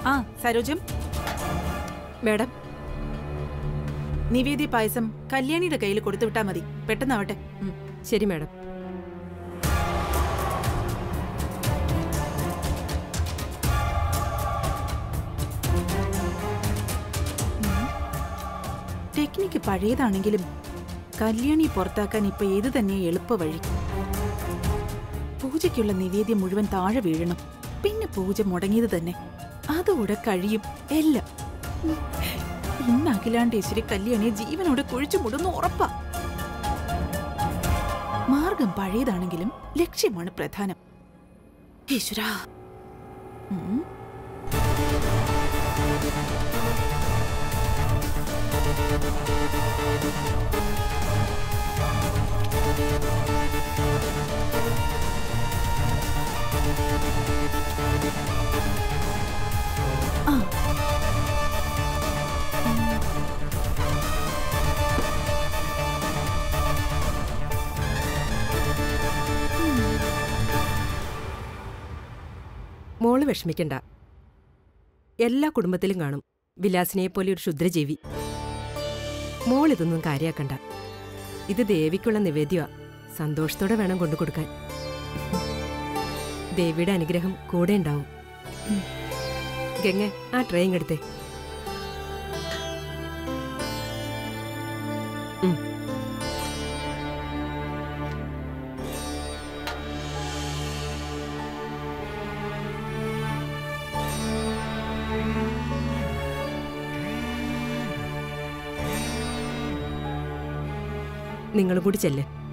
ആ സരോജം മാഡം നിവേദ്യ പായസം കല്യാണിയുടെ കയ്യിൽ കൊടുത്തു വിട്ടാ മതി പെട്ടെന്നാവട്ടെ ഉം. ശരി മാഡം ടെക്നിക്ക് പഴയതാണെങ്കിലും കല്യാണി പുറത്താക്കാൻ ഇപ്പൊ ഏത് തന്നെ എളുപ്പ വഴി പൂജയ്ക്കുള്ള നിവേദ്യം മുഴുവൻ താഴെ വീഴണം പിന്നെ പൂജ മുടങ്ങിയത് തന്നെ അതോടെ കഴിയും എല്ലാം ഉം. ഇന്ന് അഖിലാണ്ടേശ്വരി കല്യാണിയെ ജീവനോടെ കുഴിച്ചു മുടുന്നു ഉറപ്പാ മാർഗം പഴയതാണെങ്കിലും ലക്ഷ്യമാണ് പ്രധാനം ഈശ്വരാ ഉം. ആ മോള് വിഷമിക്കണ്ട എല്ലാ കുടുംബത്തിലും കാണും വിലാസിനെ പോലെ ഒരു ക്ഷുദ്രജീവി മോൾ ഇതൊന്നും കാര്യാക്കണ്ട ഇത് ദേവിക്കുള്ള നിവേദ്യമാ സന്തോഷത്തോടെ വേണം കൊണ്ടു കൊടുക്കാൻ ദേവിയുടെ അനുഗ്രഹം കൂടെ ഉണ്ടാവും ഗംഗ ആ ട്രെയിൻ എടുത്തേ ഉം. നിങ്ങളും കൂടി ചെല്ല്